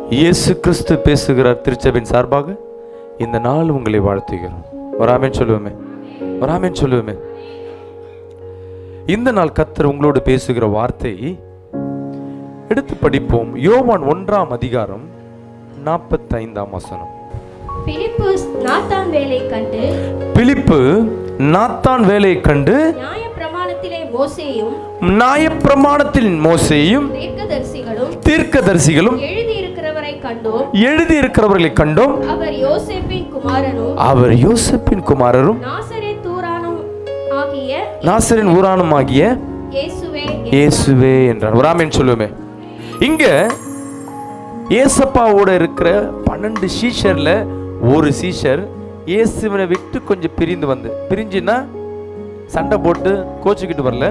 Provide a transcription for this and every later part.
இயேசு கிறிஸ்து பேசுகிறார் திருச்சபின் சார்பாக இந்த நாள் உங்களை வாழ்த்துகிறோம் ஒரு ஆமென் சொல்லுவோமே ஒரு ஆமென் சொல்லுவோமே இந்த நாள் கத்தர் உங்களோடு பேசுகிற வார்த்தை எடுத்து படிப்போம் யோவான் ஒன்றாம் அதிகாரம் நாற்பத்தைந்தாம் வசனம் பிலிப்பு நாத்தான் வேலை கண்டு பிலிப்பு நாத்தான் வேலையை கண்டு நியாய பிரமாணத்திலே மோசேயும் நியாயப்பிரமாணத்தில் மோசேயும் தீர்க்கதரிசிகளும் தீர்க்கதரிசிகளும் எழுதியிருக்கிறவரை கண்டோம் எழுதி இருக்கிறவர்களை கண்டோம் அவர் யோசேப்பின் குமாரனும் அவர் யோசப்பின் குமாரரும் நாசரே தூரானும் ஆகிய நாசரின் ஊரானும் ஆகிய இயேசுவே இயேசுவே என்றார் ஒரு ஆமென் சொல்லுவோமே இங்க ஏசப்பாவோட இருக்கிற பன்னெண்டு சீஷர்ல ஒரு சீஷர் இயேசுவினை விட்டு கொஞ்சம் பிரிந்து வந்து பிரிஞ்சுன்னா சண்டை போட்டு கோச்சுக்கிட்டு வரல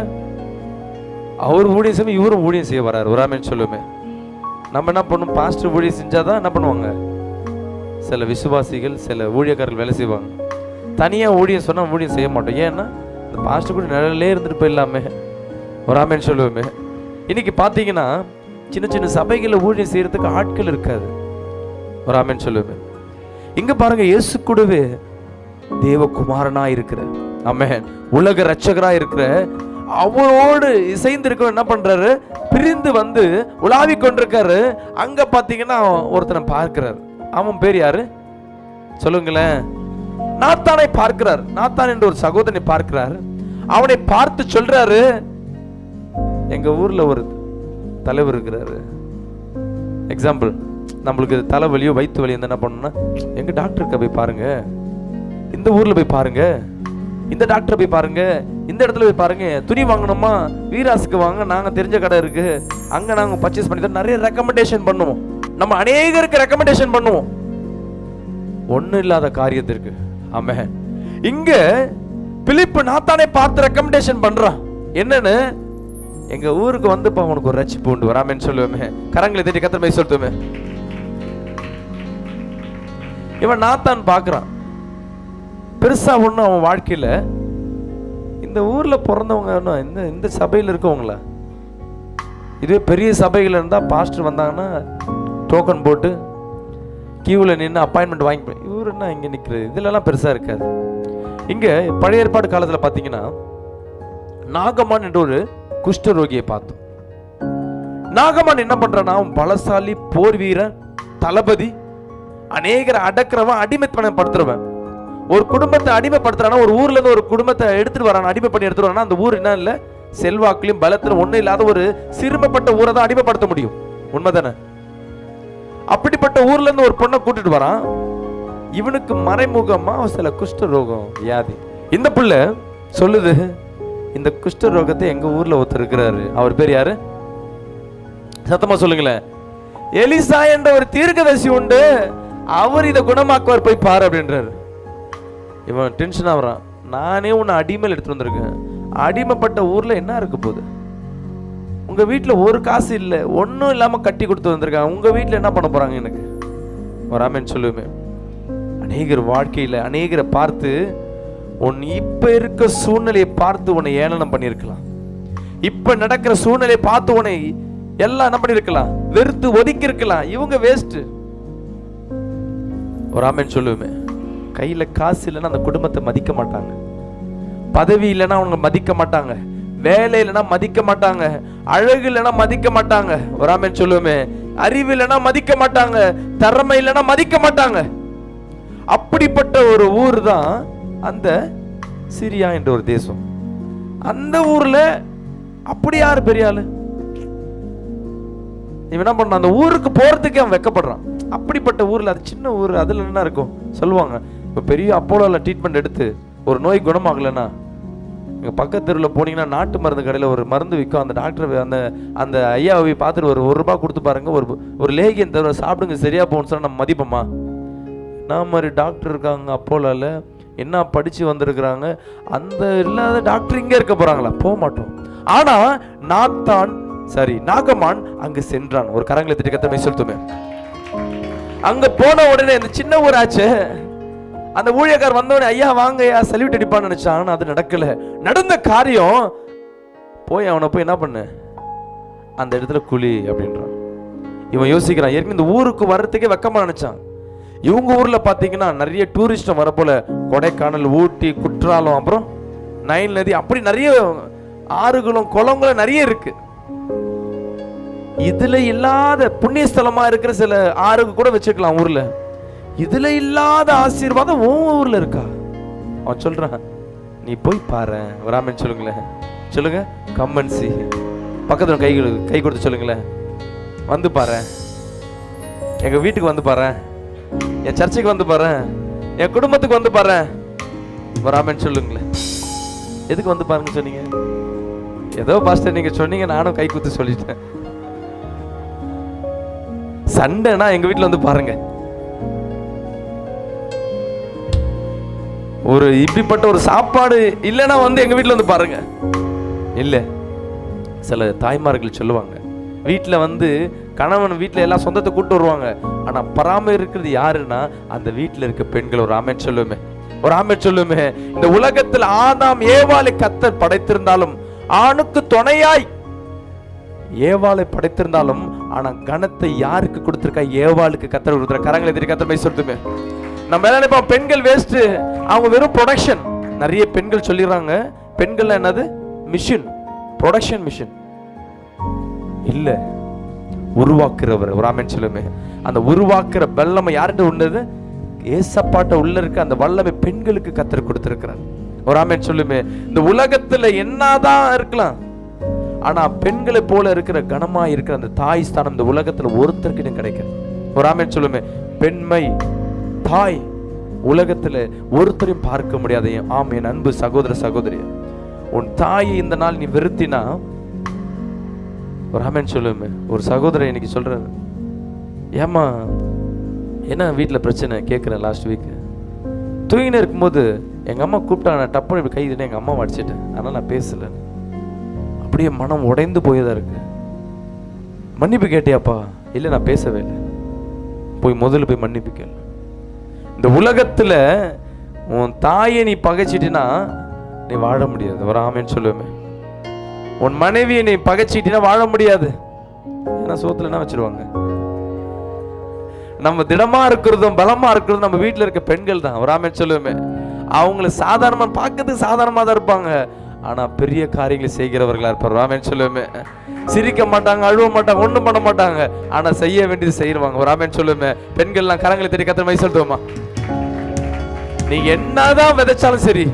அவர் ஊழியம் செய்ய இவரும் ஊழியம் செய்ய வராரு ஒரு ஆமென் சொல்லுவோமே நம்ம என்ன பண்ணும் பாஸ்டர் ஊழியம் செஞ்சாதான் என்ன பண்ணுவாங்க சில விசுவாசிகள் சில ஊழியக்காரர்கள் வேலை செய்வாங்க தனியாக ஊழியம் சொன்னால் ஊழியம் செய்ய மாட்டோம் ஏன்னா இந்த பாஸ்டர் கூட நிழலே இருந்துட்டு போயிடலாமே ஒரு ஆமேன்னு சொல்லுவோமே இன்னைக்கு பார்த்தீங்கன்னா சின்ன சின்ன சபைகளில் ஊழியம் செய்யறதுக்கு ஆட்கள் இருக்காது ஒரு ஆமேன்னு சொல்லுவேன் இங்க பாருங்க இயேசு கூடவே தேவகுமாரனா இருக்கிற ஆமென் உலக ரட்சகரா இருக்கிற அவரோடு இசைந்து இருக்க என்ன பண்றாரு பிரிந்து வந்து உலாவி கொண்டிருக்காரு அங்க பாத்தீங்கன்னா ஒருத்தனை பார்க்கிறார் அவன் பேர் யாரு சொல்லுங்களேன் நாத்தானை பார்க்கிறார் நாத்தான் என்ற ஒரு சகோதரனை பார்க்கிறார் அவனை பார்த்து சொல்றாரு எங்க ஊர்ல ஒரு தலைவர் இருக்கிறாரு எக்ஸாம்பிள் நம்மளுக்கு தலைவலியோ வயிற்று வலி என்ன பண்ணணும்னா எங்க டாக்டருக்கு போய் பாருங்க இந்த ஊர்ல போய் பாருங்க இந்த டாக்டரை போய் பாருங்க இந்த இடத்துல போய் பாருங்க துணி வாங்கணுமா வீராஸுக்கு வாங்க நாங்க தெரிஞ்ச கடை இருக்கு அங்க நாங்க பர்ச்சேஸ் பண்ணி தரோம். நிறைய ரெக்கமெண்டேஷன் பண்ணுவோம் நம்ம அநேகருக்கு ரெக்கமெண்டேஷன் பண்ணுவோம் ஒண்ணும் இல்லாத காரியத்திற்கு ஆமே இங்க பிலிப்பு நாத்தானே பார்த்து ரெக்கமெண்டேஷன் பண்றான் என்னன்னு எங்க ஊருக்கு வந்துப்பா உனக்கு ஒரு ரட்சிப்பு உண்டு வராமேன்னு சொல்லுவேமே கரங்களை தட்டி கத்திர போய் சொல்லுவேமே இவன் நாத்தான் பார்க்கறான் பெருசா ஒண்ணும் அவன் வாழ்க்கையில இந்த ஊர்ல பிறந்தவங்க இன்னும் இந்த இந்த சபையில இருக்கவங்களா இதுவே பெரிய சபைகள் இருந்தா பாஸ்டர் வந்தாங்கன்னா டோக்கன் போட்டு கியூவில் நின்று அப்பாயின்மெண்ட் வாங்கி இவர் என்ன இங்கே நிற்கிறது இதுலலாம் பெருசாக இருக்காது இங்கே பழைய ஏற்பாடு காலத்தில் பார்த்தீங்கன்னா நாகமான் என்ற ஒரு குஷ்டரோகியை பார்த்தோம் நாகமான் என்ன பண்றான்னா அவன் பலசாலி போர் வீரன் தளபதி அநேகரை அடக்கிறவன் அடிமைப்படப்படுத்துறவன் ஒரு குடும்பத்தை அடிமைப்படுத்துறானா ஒரு ஊர்ல இருந்து ஒரு குடும்பத்தை எடுத்துட்டு வரான் அடிமை பண்ணி எடுத்துட்டு வரானா அந்த ஊர் என்ன இல்ல செல்வாக்குலையும் பலத்திலும் ஒண்ணும் இல்லாத ஒரு சிறுமைப்பட்ட ஊரை தான் அடிமைப்படுத்த முடியும் உண்மைதானே அப்படிப்பட்ட ஊர்ல இருந்து ஒரு பொண்ணை கூட்டிட்டு வரான் இவனுக்கு மறைமுகமா சில குஷ்ட ரோகம் வியாதி இந்த புள்ள சொல்லுது இந்த குஷ்ட ரோகத்தை எங்க ஊர்ல ஒருத்தர் இருக்கிறாரு அவர் பேர் யாரு சத்தமா சொல்லுங்களேன் எலிசா என்ற ஒரு தீர்க்கதரிசி உண்டு அவர் இதை குணமாக்குவார் போய் பாரு அப்படின்றாரு இவன் டென்ஷன் ஆகுறான் நானே உன்னை அடிமையில் எடுத்துட்டு வந்திருக்கேன் அடிமைப்பட்ட ஊர்ல என்ன இருக்க போகுது உங்க வீட்ல ஒரு காசு இல்லை ஒன்றும் இல்லாம கட்டி கொடுத்து வந்திருக்காங்க உங்க வீட்ல என்ன பண்ண போறாங்க எனக்கு வராமன்னு சொல்லுவேன் அநேகர் வாழ்க்கையில அநேகரை பார்த்து உன் இப்ப இருக்க சூழ்நிலையை பார்த்து உன்னை ஏளனம் பண்ணியிருக்கலாம் இப்ப நடக்கிற சூழ்நிலையை பார்த்து உன்னை எல்லாம் என்ன பண்ணிருக்கலாம் வெறுத்து ஒதுக்கி இருக்கலாம் இவங்க வேஸ்ட் ஒரு ஆமேன் சொல்லுவேன் கையில காசு இல்லைன்னா அந்த குடும்பத்தை மதிக்க மாட்டாங்க பதவி இல்லைன்னா அவங்க மதிக்க மாட்டாங்க வேலை இல்லைன்னா மதிக்க மாட்டாங்க அழகு இல்லைன்னா மதிக்க மாட்டாங்க ஒரு ஆமேன் சொல்லுவேமே அறிவு இல்லைன்னா மதிக்க மாட்டாங்க திறமை இல்லைன்னா மதிக்க மாட்டாங்க அப்படிப்பட்ட ஒரு ஊர் தான் அந்த சிரியா என்ற ஒரு தேசம் அந்த ஊர்ல அப்படி யாரு பெரிய ஆளு இவன் என்ன பண்ணான் அந்த ஊருக்கு போறதுக்கே அவன் வெக்கப்படுறான் அப்படிப்பட்ட ஊர்ல அது சின்ன ஊர் அதுல என்ன இருக்கும் சொல்லுவாங்க இப்ப பெரிய அப்போலோல ட்ரீட்மெண்ட் எடுத்து ஒரு நோய் குணமாகலைன்னா இங்க பக்கத்து தெருவில் போனீங்கன்னா நாட்டு மருந்து கடையில் ஒரு மருந்து விற்கும் அந்த டாக்டர் அந்த அந்த ஐயாவை பார்த்துட்டு ஒரு ஒரு ரூபாய் கொடுத்து பாருங்க ஒரு ஒரு லேகியம் தவிர சாப்பிடுங்க சரியா போகணும்னு சொன்னா நம்ம மதிப்போமா என்ன மாதிரி டாக்டர் இருக்காங்க அப்போலால என்ன படிச்சு வந்திருக்கிறாங்க அந்த இல்லாத டாக்டர் இங்க இருக்க போறாங்களா போக மாட்டோம் ஆனா நாத்தான் சரி நாகமான் அங்கு சென்றான் ஒரு கரங்களை திட்டி கத்தமை சொல்லுமே அங்க போன உடனே இந்த சின்ன ஊராச்சே அந்த ஊழியக்கார் வந்தவனே ஐயா வாங்க ஐயா சல்யூட் அடிப்பான்னு நினைச்சான் ஆனா அது நடக்கல நடந்த காரியம் போய் அவனை போய் என்ன பண்ணு அந்த இடத்துல குழி அப்படின்றான் இவன் யோசிக்கிறான் ஏற்கனவே இந்த ஊருக்கு வர்றதுக்கே வெக்கமா நினைச்சான் இவங்க ஊர்ல பாத்தீங்கன்னா நிறைய டூரிஸ்ட் வர போல கொடைக்கானல் ஊட்டி குற்றாலம் அப்புறம் நைல் நதி அப்படி நிறைய ஆறுகளும் குளங்களும் நிறைய இருக்கு இதுல இல்லாத புண்ணிய ஸ்தலமா இருக்கிற சில ஆறுக்கு கூட வச்சுக்கலாம் ஊர்ல இதுல இல்லாத ஆசீர்வாதம் உன் ஊர்ல இருக்கா அவன் சொல்றான் நீ போய் பாரு வராமன்னு சொல்லுங்களேன் சொல்லுங்க கம்மன்சி பக்கத்துல கை கொடு- கை கொடுத்து சொல்லுங்களேன் வந்து பாரு எங்க வீட்டுக்கு வந்து பாரு என் சர்ச்சுக்கு வந்து பாரு என் குடும்பத்துக்கு வந்து பாரு வராமன்னு சொல்லுங்களேன் எதுக்கு வந்து பாருங்க சொன்னீங்க ஏதோ பாஸ்டர் நீங்க சொன்னீங்க நானும் கை குத்து சொல்லிட்டேன் சண்டைனா எங்க வீட்ல வந்து பாருங்க ஒரு இப்படிப்பட்ட ஒரு சாப்பாடு இல்லைன்னா வந்து எங்க வீட்ல வந்து பாருங்க இல்ல சில தாய்மார்கள் சொல்லுவாங்க வீட்ல வந்து கணவன் வீட்ல எல்லாம் சொந்தத்தை கூட்டு வருவாங்க ஆனா பராமரிக்கிறது யாருன்னா அந்த வீட்ல இருக்க பெண்கள் ஒரு ஆமேன் சொல்லுமே ஒரு ஆமேன் சொல்லுமே இந்த உலகத்தில் ஆதாம் ஏவாளை கத்தர் படைத்திருந்தாலும் ஆணுக்கு துணையாய் ஏவாளை படைத்திருந்தாலும் ஆனா கனத்தை யாருக்கு கொடுத்திருக்கா ஏவாளுக்கு கத்தர் கொடுத்துற கரங்களை எதிரி கத்தர் போய் சொல்லுமே நம்ம என்ன நினைப்போம் பெண்கள் வேஸ்ட் அவங்க வெறும் ப்ரொடக்ஷன் நிறைய பெண்கள் சொல்லிடுறாங்க பெண்கள் என்னது மிஷின் ப்ரொடக்ஷன் மிஷின் இல்ல உருவாக்குறவர் ஒரு ஆமென் சொல்லுமே அந்த உருவாக்குற வல்லமை யார்கிட்ட உள்ளது ஏசப்பாட்ட உள்ள இருக்க அந்த வல்லமை பெண்களுக்கு கத்தர் கொடுத்திருக்கிறார் ஒரு ஆமென் சொல்லுமே இந்த உலகத்துல என்னதான் இருக்கலாம் ஆனா பெண்களை போல இருக்கிற கனமா இருக்கிற அந்த தாய் ஸ்தானம் இந்த உலகத்துல ஒருத்தருக்கு கிடைக்காது ஒரு ஆமென் சொல்லுமே பெண்மை தாய் உலகத்துல ஒருத்தரையும் பார்க்க முடியாது என் ஆம் என் அன்பு சகோதர சகோதரி உன் தாயை இந்த நாள் நீ வெறுத்தினா ஒரு ஆமென் சொல்லுமே ஒரு சகோதரன் இன்னைக்கு சொல்றாரு ஏமா என்ன வீட்ல பிரச்சனை கேட்குறேன் லாஸ்ட் வீக் தூங்கினே இருக்கும்போது எங்க அம்மா கூப்பிட்டா நான் டப்புனு இப்படி கை எங்க அம்மா அடிச்சிட்டேன் அதனால நான் பேசல அப்படியே மனம் உடைந்து போயதா இருக்கு மன்னிப்பு கேட்டியாப்பா இல்லை நான் பேசவே இல்லை போய் முதல்ல போய் மன்னிப்பு கேளு இந்த உலகத்துல உன் தாயை நீ பகைச்சிட்டினா நீ வாழ முடியாது ஒரு ஆமேன்னு சொல்லுவேன் உன் மனைவியை நீ பகைச்சிட்டினா வாழ முடியாது ஏன்னா சோத்துல என்ன வச்சிருவாங்க நம்ம திடமா இருக்கிறதும் பலமா இருக்கிறதும் நம்ம வீட்ல இருக்க பெண்கள் தான் ஒரு ஆமேன்னு சொல்லுவேன் அவங்கள சாதாரணமா பார்க்கறதுக்கு சாதாரணமா தான் இருப்பாங்க ஆனா பெரிய காரியங்களை செய்கிறவர்களா இருப்பார் ராமேன் சொல்லுவேன் சிரிக்க மாட்டாங்க அழுவ மாட்டாங்க ஒண்ணும் பண்ண மாட்டாங்க ஆனா செய்ய வேண்டியது செய்வாங்க ஒரு ராமேன் சொல்லுவேன் பெண்கள்லாம் கரங்களை தெரிய கத்திர மாதிரி சொல்லுவோமா நீ என்னதான் விதைச்சாலும் சரி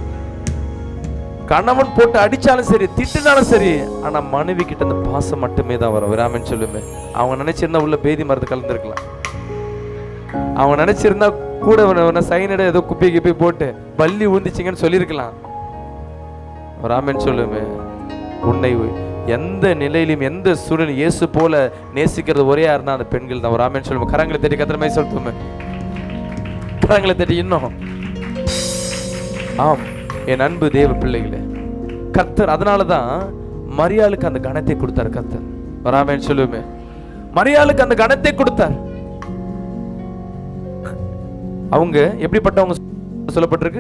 கணவன் போட்டு அடிச்சாலும் சரி திட்டுனாலும் சரி ஆனா மனைவி கிட்ட அந்த பாசம் மட்டுமே தான் வரும் விராமன் சொல்லுமே அவங்க நினைச்சிருந்தா உள்ள பேதி மருந்து கலந்துருக்கலாம் அவங்க நினைச்சிருந்தா கூட சைனட ஏதோ குப்பி கிப்பி போட்டு பள்ளி உழுந்துச்சிங்கன்னு சொல்லியிருக்கலாம் ராமன் சொல்லுமே உன்னை எந்த நிலையிலும் எந்த சூழல் இயேசு போல நேசிக்கிறது ஒரே யாருன்னா அந்த பெண்கள் தான் ராமன் சொல்லுமே கரங்களை தட்டி கத்திர மாதிரி சொல்லுமே கரங்களை தட்டி இன்னும் ஆம் என் அன்பு தேவ பிள்ளைகளே கர்த்தர் அதனால தான் மரியாளுக்கு அந்த கணத்தை கொடுத்தார் கர்த்தர் வராமேன்னு சொல்லுவேமே மரியாளுக்கு அந்த கணத்தை கொடுத்தார் அவங்க எப்படிப்பட்டவங்க சொல்லப்பட்டிருக்கு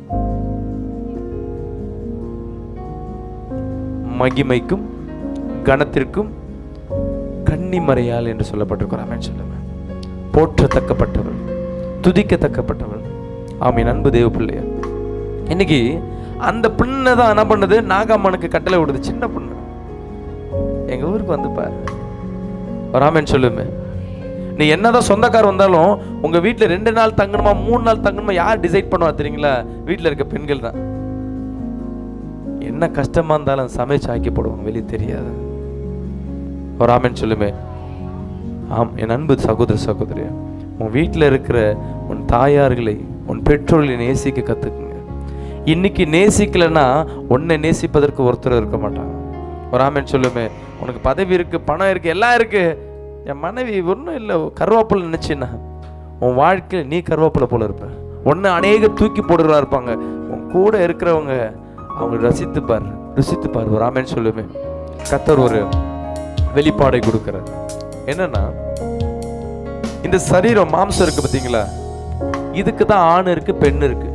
மகிமைக்கும் கணத்திற்கும் கன்னிமறையால் என்று சொல்லப்பட்டிருக்கிறான் சொல்லுவேன் போற்றத்தக்கப்பட்டவள் துதிக்கத்தக்கப்பட்டவள் ஆமீன் அன்பு தேவ பிள்ளையர் இன்னைக்கு அந்த பொண்ணை தான் என்ன பண்ணுது நாகம்மனுக்கு கட்டளை விடுது சின்ன பொண்ணு எங்க ஊருக்கு வந்து பாரு ராமன் சொல்லுமே நீ என்னதான் சொந்தக்கார் வந்தாலும் உங்க வீட்ல ரெண்டு நாள் தங்கணுமா மூணு நாள் தங்கணுமா யார் டிசைட் பண்ணுவா தெரியுங்களா வீட்ல இருக்க பெண்கள் தான் என்ன கஷ்டமா இருந்தாலும் சமைச்சு ஆக்கி போடுவாங்க வெளியே தெரியாது ஒரு ஆமென் சொல்லுமே ஆம் என் அன்பு சகோதர சகோதரி உன் வீட்டில் இருக்கிற உன் தாயார்களை உன் பெற்றோர்களை நேசிக்க கத்துக்குங்க இன்னைக்கு நேசிக்கலைன்னா உன்னை நேசிப்பதற்கு ஒருத்தர் இருக்க மாட்டாங்க ஒரு ஆமென் சொல்லுமே உனக்கு பதவி இருக்கு பணம் இருக்கு எல்லாம் இருக்கு என் மனைவி ஒன்றும் இல்லை கருவேப்பிலை நினைச்சின்னா உன் வாழ்க்கையில் நீ கருவேப்பிலை போல இருப்ப ஒன்று அநேக தூக்கி போடுறவா இருப்பாங்க உன் கூட இருக்கிறவங்க அவங்க ரசித்து பார் ருசித்து பார் ஒரு ஆமென் சொல்லுமே கத்தர் ஒரு வெளிப்பாடை கொடுக்கிறார் என்னன்னா இந்த சரீரம் மாம்சம் இருக்கு பார்த்தீங்களா இதுக்கு தான் ஆண் இருக்கு பெண் இருக்கு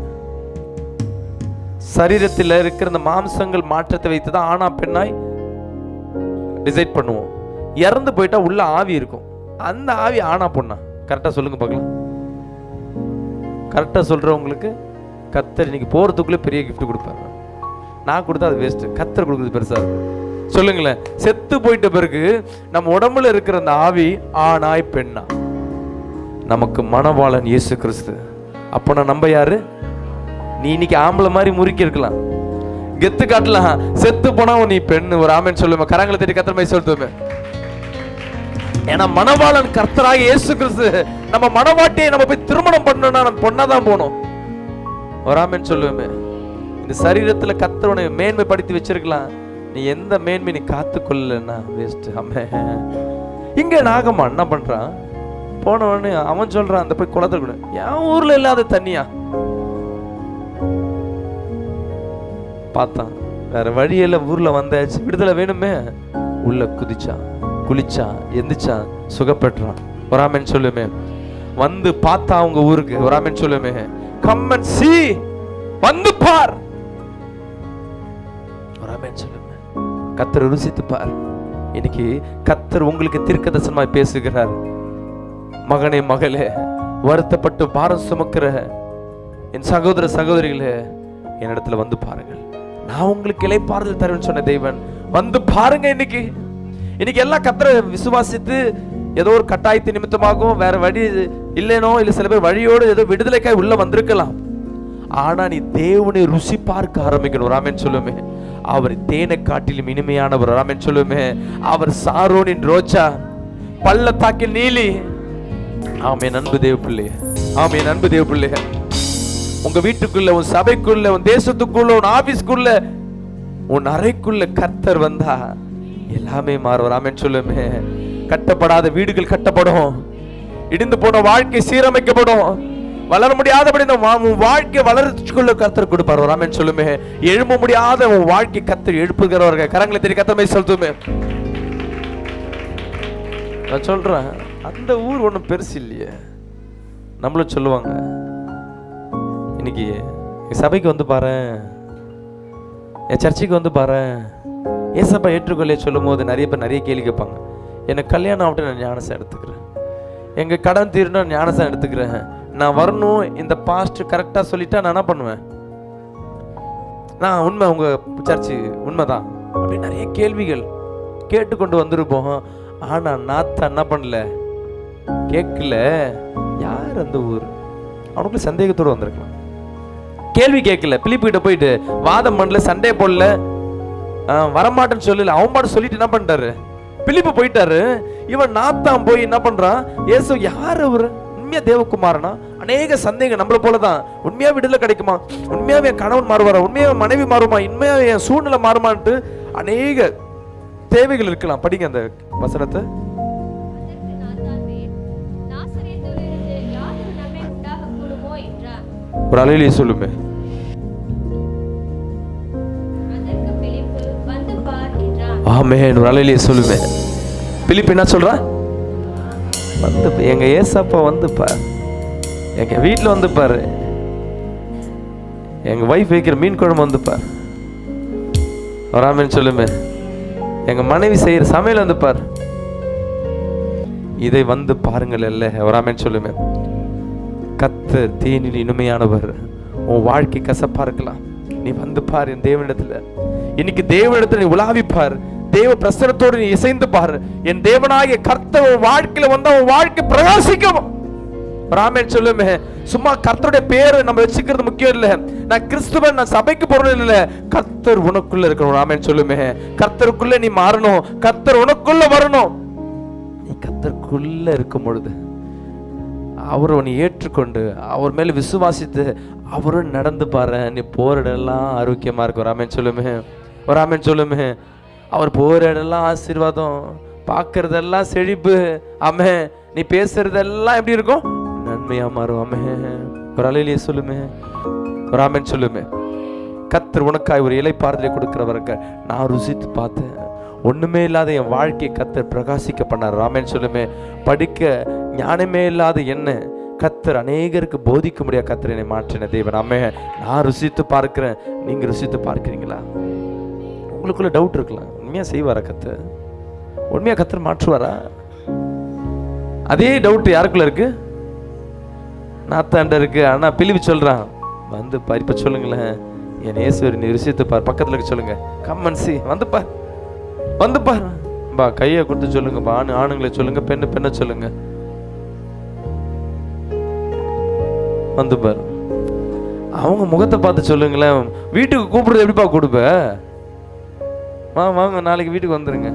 சரீரத்தில் இருக்கிற இந்த மாம்சங்கள் மாற்றத்தை வைத்து தான் ஆணா பெண்ணாய் டிசைட் பண்ணுவோம் இறந்து போயிட்டா உள்ள ஆவி இருக்கும் அந்த ஆவி ஆனா பொண்ணா கரெக்டா சொல்லுங்க பார்க்கலாம் கரெக்டா சொல்றவங்களுக்கு கத்தர் இன்னைக்கு போறதுக்குள்ளே பெரிய gift கொடுப்பாரு நான் கொடுத்தா அது வேஸ்ட் கத்தர் கொடுக்குறது பெருசா இருக்கும் சொல்லுங்களேன் செத்து போயிட்ட பிறகு நம்ம உடம்புல இருக்கிற அந்த ஆவி ஆணாய் பெண்ணா நமக்கு மணவாளன் இயேசு கிறிஸ்து அப்போ நான் நம்ம யாரு நீ இன்னைக்கு ஆம்பளை மாதிரி முறுக்கி இருக்கலாம் கெத்து காட்டலாம் செத்து போனா நீ பெண்ணு ஒரு ஆமென் சொல்லுவேன் கரங்களை தேடி கத்திர மாதிரி சொல்லுவேன் ஏன்னா மணவாளன் கர்த்தராக இயேசு கிறிஸ்து நம்ம மணவாட்டியை நம்ம போய் திருமணம் பண்ணணும்னா நம்ம பொண்ணா தான் போகணும் ஒரு ஆமென் சொல்லுவேமே இந்த சரீரத்துல கத்தரவனை மேன்மைப்படுத்தி வச்சிருக்கலாம் நீ எந்த மேன்மை நீ காத்து கொள்ளலன்னா வேஸ்ட் ஆமே இங்க நாகம்மா என்ன பண்றான் போன உடனே அவன் சொல்றான் அந்த போய் குளத்துல கூட என் ஊர்ல இல்லாத தண்ணியா பார்த்தான் வேற வழியில ஊர்ல வந்தாச்சு விடுதலை வேணுமே உள்ள குதிச்சான் குளிச்சான் எந்திரிச்சான் சுகப்பெற்றான் ஒராமன் சொல்லுமே வந்து பார்த்தா அவங்க ஊருக்கு ஒராமன் சொல்லுமே கம்மன் சி வந்து பார் ஒராமன் சொல்லுமே கத்தர் ருசித்து பார் இன்னைக்கு கத்தர் உங்களுக்கு தீர்க்க தரிசனமாய் பேசுகிறார் மகனே மகளே வருத்தப்பட்டு பாரம் சுமக்கிற என் சகோதர சகோதரிகளே என்னிடத்துல வந்து பாருங்கள் நான் உங்களுக்கு இலைப்பாறுதல் தருவேன்னு சொன்ன தெய்வன் வந்து பாருங்க இன்னைக்கு இன்னைக்கு எல்லாம் கத்தரை விசுவாசித்து ஏதோ ஒரு கட்டாயத்து நிமித்தமாகவும் வேற வழி இல்லைனோ இல்ல சில பேர் வழியோடு ஏதோ விடுதலைக்காய் உள்ள வந்திருக்கலாம் ஆனா நீ தேவனை ருசி பார்க்க ஆரம்பிக்கணும் ராமன் சொல்லுமே அவர் தேனை காட்டிலும் இனிமையானவர் ராமன் சொல்லுமே அவர் சாரோனின் ரோஜா பள்ளத்தாக்கில் நீலி ஆமே அன்பு தேவ பிள்ளை ஆமே அன்பு தேவ பிள்ளை உங்க வீட்டுக்குள்ள உன் சபைக்குள்ள உன் தேசத்துக்குள்ள உன் ஆபீஸ்க்குள்ள உன் அறைக்குள்ள கர்த்தர் வந்தா எல்லாமே மாறும் ராமன் சொல்லுமே கட்டப்படாத வீடுகள் கட்டப்படும் இடிந்து போன வாழ்க்கை சீரமைக்கப்படும் வளர முடியாதபடி இந்த வா- உன் வாழ்க்கை வளர்ச்சிக்குள்ள கர்த்தர் கொடுப்பார் ராமன் சொல்லுமே எழும்ப முடியாத உன் வாழ்க்கை கர்த்தர் எழுப்புகிறவர்கள் கரங்களை தெரிய கத்தமை சொல்லுமே நான் சொல்றேன் அந்த ஊர் ஒன்றும் பெருசு இல்லையே நம்மளும் சொல்லுவாங்க இன்னைக்கு என் சபைக்கு வந்து பாரு என் சர்ச்சுக்கு வந்து பாரு ஏசப்பா ஏற்றுக்கொள்ளே சொல்லும் போது நிறைய பேர் நிறைய கேள்வி கேட்பாங்க எனக்கு கல்யாணம் ஆகட்டும் நான் ஞானசம் எடுத்துக்கிறேன் எங்க கடன் தீரணும் நான் ஞானசம் எடுத்துக்கிறேன் நான் வரணும் இந்த பாஸ்ட் கரெக்டாக சொல்லிட்டா நான் என்ன பண்ணுவேன் நான் உண்மை உங்க சர்ச்சு உண்மைதான் அப்படி நிறைய கேள்விகள் கேட்டுக்கொண்டு வந்திருப்போம் ஆனா நாத்தா என்ன பண்ணல கேட்கல யார் அந்த ஊர் அவனுக்குள்ள சந்தேகத்தோடு வந்திருக்கலாம் கேள்வி கேட்கல பிலிப்பு கிட்ட போயிட்டு வாதம் பண்ணல சண்டே போடல ஆ, வரமாட்டேன்னு சொல்லல அவன் பாட்டு சொல்லிட்டு என்ன பண்ணிட்டாரு பிலிப்பு போயிட்டாரு இவன் நாத்தான் போய் என்ன பண்றான் ஏசு யார் அவரு உண்மையா தேவகுமாரனா அநேக சந்தேகம் நம்மள போலதான் உண்மையா விடுதலை கிடைக்குமா உண்மையாவே என் கணவன் மாறுவாரா உண்மையாவே மனைவி மாறுமா உண்மையாவே என் சூழ்நிலை மாறுமான்ட்டு அநேக தேவைகள் இருக்கலாம் படிங்க அந்த வசனத்தை அதற்கு நாத்தான்வேல், நாசரேத்திலிருந்து யாதொரு நன்மை உண்டாகக்கூடுமோ என்றான். ஒரு அலையிலேயே சொல்லுமே அதற்கு பிலிப்பு, வந்து பார் என்றான். ஆமென் ஒரு அலையிலேயே சொல்லுமே பிலிப்பு என்ன சொல்றா வந்து பா- எங்க ஏசப்பா வந்து பார் எங்க வீட்டில் வந்து பாரு எங்க வைஃப் வைக்கிற மீன் குழம்பு வந்து பார் ஒரு ஆமென் சொல்லுமே எங்க மனைவி செய்யற சமையல் வந்து பார் இதை வந்து பாருங்கள் இல்ல ஒரு ஆமென் சொல்லுமே கத்தர் தேனில் இனிமையானவர் உன் வாழ்க்கை கசப்பா இருக்கலாம் நீ வந்து பார் என் தேவனிடத்துல இன்னைக்கு தேவனிடத்துல நீ உலாவி பார் தேவ பிரசனத்தோடு நீ இசைந்து பார் என் தேவனாகிய கர்த்தர் உன் வாழ்க்கையில வந்தா உன் வாழ்க்கை பிரகாசிக்கும் ராமேன் சொல்லுமே சும்மா கர்த்தருடைய பேரை நம்ம வச்சுக்கிறது முக்கியம் இல்ல நான் கிறிஸ்துவன் நான் சபைக்கு போறது இல்ல கர்த்தர் உனக்குள்ள இருக்கணும் ராமேன் சொல்லுமே கர்த்தருக்குள்ள நீ மாறணும் கர்த்தர் உனக்குள்ள வரணும் நீ கர்த்தருக்குள்ள இருக்கும் பொழுது அவரை நீ ஏற்றுக்கொண்டு அவர் மேல விசுவாசித்து அவரும் நடந்து பாரு நீ போற இடம்லாம் ஆரோக்கியமா இருக்கும் ராமன் சொல்லுமே ஒரு ராமன் சொல்லுமே அவர் போற இடம்லாம் ஆசீர்வாதம் பார்க்கறதெல்லாம் செழிப்பு ஆமே நீ பேசுறதெல்லாம் எப்படி இருக்கும் நன்மையா மாறும் ஆமே ஒரு அலையிலேயே சொல்லுமே ஒரு ஆமென் சொல்லுமே கத்தர் உனக்காய் ஒரு இலை பார்தலை கொடுக்கிறவருக்கு நான் ருசித்து பார்த்தேன் ஒண்ணுமே இல்லாத என் வாழ்க்கையை கத்தர் பிரகாசிக்க பண்ணார் ராமன் சொல்லுமே படிக்க ஞானமே இல்லாத என்ன கத்தர் அநேகருக்கு போதிக்க முடியாத கத்தர் என்னை மாற்றின தேவன் அம்மே நான் ருசித்து பார்க்கிறேன் நீங்க ருசித்து பார்க்கிறீங்களா உங்களுக்குள்ள டவுட் இருக்கலாம் உண்மையா செய்வாரா கத்தர் உண்மையா கத்தர் மாற்றுவாரா அதே டவுட் யாருக்குள்ள இருக்கு நாத்தாண்ட இருக்கு ஆனா பிலிப்பு சொல்றான் வந்து பார் இப்ப சொல்லுங்களேன் என் இயேசுவர் நீ விஷயத்தை பார் பக்கத்துல இருக்க சொல்லுங்க கம்மன் சி வந்து பார் வந்து பார் பா கையை கொடுத்து சொல்லுங்க பா ஆணு ஆணுங்களை சொல்லுங்க பெண்ணு பெண்ணை சொல்லுங்க வந்து பார் அவங்க முகத்தை பார்த்து சொல்லுங்களேன் வீட்டுக்கு கூப்பிடுறது எப்படிப்பா கொடுப்ப வா வாங்க நாளைக்கு வீட்டுக்கு வந்துருங்க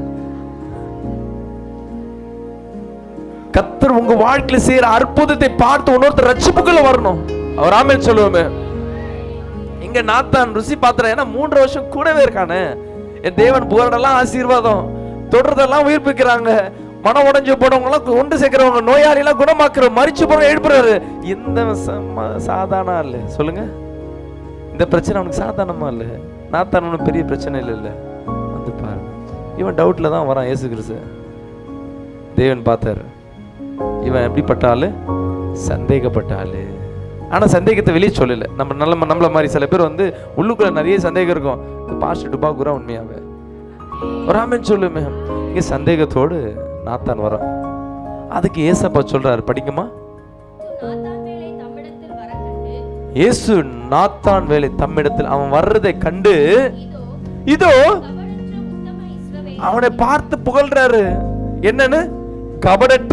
கத்தர் உங்க வாழ்க்கையில செய்யற அற்புதத்தை பார்த்து இன்னொருத்தர் ரட்சிப்புக்குள்ள வரணும் அவர் ஆமேன் சொல்லுவோமே இங்க நாத்தான் ருசி பாத்திரம் ஏன்னா மூன்று வருஷம் கூடவே இருக்கானே என் தேவன் புகழெல்லாம் ஆசீர்வாதம் தொடர்றதெல்லாம் உயிர்ப்பிக்கிறாங்க மனம் உடைஞ்சு போனவங்க எல்லாம் கொண்டு சேர்க்கிறவங்க நோயாளி எல்லாம் குணமாக்குற மறிச்சு போற எழுப்புறாரு இந்த சம- சாதாரண இல்ல சொல்லுங்க இந்த பிரச்சனை அவனுக்கு சாதாரணமா இல்ல நாத்தான் ஒன்றும் பெரிய பிரச்சனை இல்லை இல்ல வந்து பாரு இவன் டவுட்ல தான் வரான் இயேசு கிறிஸ்து தேவன் பார்த்தாரு இவன் எப்படிப்பட்ட ஆளு சந்தேகப்பட்ட ஆளு ஆனா சந்தேகத்தை வெளியே சொல்லல நம்ம நல்ல நம்மள மாதிரி சில பேர் வந்து உள்ளுக்குள்ள நிறைய சந்தேகம் இருக்கும் பாஸ்ட் டுபா குரா உண்மையாவே வராமன்னு சொல்லுமே இங்க சந்தேகத்தோடு நாத்தான் வரான் அதுக்கு ஏசப்பா சொல்றாரு படிக்குமா நாத்தான் வேலை தம்மிடத்தில் வர கண்டு இயேசு நாத்தான் வேலை தம்மிடத்தில் அவன் வர்றதை கண்டு இதோ இதோ கபடற்ற உத்தம இஸ்ரவேல் அவனை பார்த்து புகழ்றாரு என்னன்னு கபடற்ற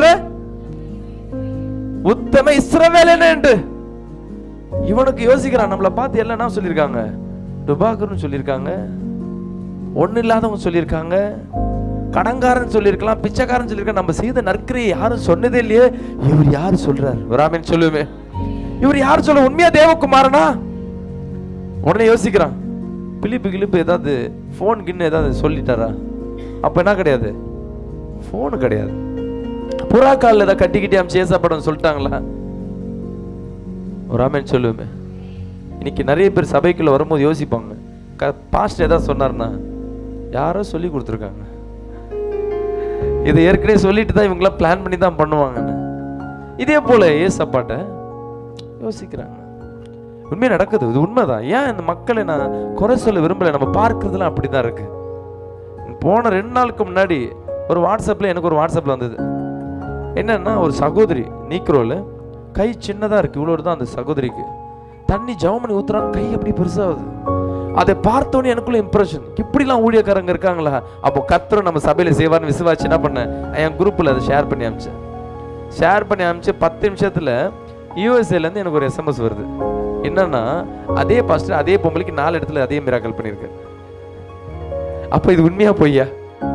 உத்தம இஸ்ரவேலன் என்று இவனுக்கு யோசிக்கிறான் நம்மளை பார்த்து எல்லாம் என்ன சொல்லியிருக்காங்க டுபாகர்னு சொல்லியிருக்காங்க ஒண்ணு இல்லாதவங்க சொல்லியிருக்காங்க கடங்காரன் சொல்லியிருக்கலாம் பிச்சைக்காரன் சொல்லியிருக்காங்க நம்ம செய்த நற்கிரியை யாரும் சொன்னதே இல்லையே இவர் யார் சொல்றார் வராமன்னு சொல்லுவேமே இவர் யார் சொல்ல உண்மையா தேவகுமாரனா உடனே யோசிக்கிறான் பிலிப்பு கிளிப்பு ஏதாவது ஃபோன் கின்னு ஏதாவது சொல்லிட்டாரா அப்ப என்ன கிடையாது ஃபோனு கிடையாது புறா காலில் ஏதாவது கட்டிக்கிட்டே அமைச்சு ஏசப்படம் சொல்லிட்டாங்களா ஒரு ஆமேன் சொல்லுவேமே இன்னைக்கு நிறைய பேர் சபைக்குள்ள வரும்போது யோசிப்பாங்க க பாஸ்ட் ஏதாவது சொன்னார்னா யாரோ சொல்லி கொடுத்துருக்காங்க இதை ஏற்கனவே சொல்லிட்டு தான் இவங்களாம் பிளான் பண்ணி தான் பண்ணுவாங்கன்னு இதே போல ஏசப்பாட்ட யோசிக்கிறாங்க உண்மையா நடக்குது இது உண்மைதான் ஏன் இந்த மக்களை நான் குறை சொல்ல விரும்பல நம்ம பார்க்கறதுலாம் அப்படிதான் இருக்கு போன ரெண்டு நாளுக்கு முன்னாடி ஒரு வாட்ஸ்அப்ல எனக்கு ஒரு வாட்ஸ்அப்ல வந்தது என்னன்னா ஒரு சகோதரி நீக்ரோல கை சின்னதா இருக்கு இவ்வளவு தான் அந்த சகோதரிக்கு தண்ணி ஜவமணி ஊத்துறாங்க கை அப்படி பெருசாகுது அதை பார்த்தோன்னே எனக்குள்ள இம்ப்ரெஷன் இப்படிலாம் ஊழியக்காரங்க இருக்காங்களா அப்போ கத்தரும் நம்ம சபையில செய்வார்னு விசுவாச்சு என்ன பண்ணேன் என் குரூப்ல அதை ஷேர் பண்ணி அமிச்சேன் ஷேர் பண்ணி அமிச்சு பத்து நிமிஷத்துல யூஎஸ்ஏல இருந்து எனக்கு ஒரு எஸ்எம்எஸ் வருது என்னன்னா அதே பாஸ்டர் அதே பொம்பளைக்கு நாலு இடத்துல அதே மிராக்கல் பண்ணியிருக்காரு அப்ப இது உண்மையா பொய்யா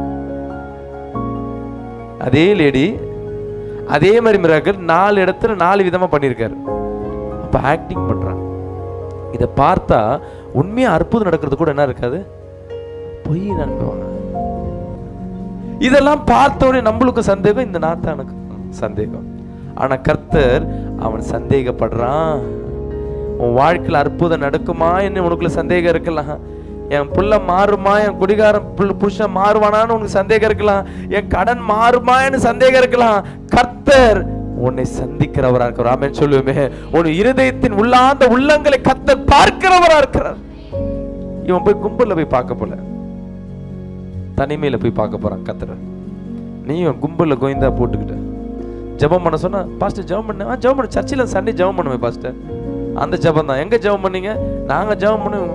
அதே லேடி அதே மாதிரி மிராக்கள் நாலு இடத்துல நாலு விதமா பண்ணியிருக்காரு அப்ப ஆக்டிங் பண்றாங்க இதை பார்த்தா உண்மையா அற்புதம் நடக்கிறது கூட என்ன இருக்காது பொய் நம்புவாங்க இதெல்லாம் பார்த்தோடனே நம்மளுக்கு சந்தேகம் இந்த நாத்தானுக்கு சந்தேகம் ஆனா கர்த்தர் அவன் சந்தேகப்படுறான் உன் வாழ்க்கையில் அற்புதம் நடக்குமா என்ன உனக்குள்ள சந்தேகம் இருக்கலாம் என் புள்ள மாறுமா என் குடிகாரன் புள்ள புருஷன் மாறுவானான்னு உனக்கு சந்தேகம் இருக்கலாம் என் கடன் மாறுமான்னு சந்தேகம் இருக்கலாம் கர்த்தர் உன்னை சந்திக்கிறவரா இருக்கிறார் ஆமென் சொல்லுவோமே உன் இருதயத்தின் உள்ளாந்த உள்ளங்களை கர்த்தர் பார்க்கிறவரா இருக்கிறார் இவன் போய் கும்பல்ல போய் பார்க்க போல தனிமையில போய் பார்க்க போறான் கர்த்தரை நீயும் கும்பல்ல கோயந்தா போட்டுக்கிட்ட ஜெபம் பண்ண சொன்னா பாஸ்டர் ஜெபம் பண்ண ஆ ஜெபம் பண்ண சர்ச்சில் சண்டே ஜெபம் பண்ணுவேன் பாஸ்டர் அந்த ஜெபம் தான் எங்க ஜெபம் பண்ணீங்க நாங்க ஜெபம் பண்ணுவோம்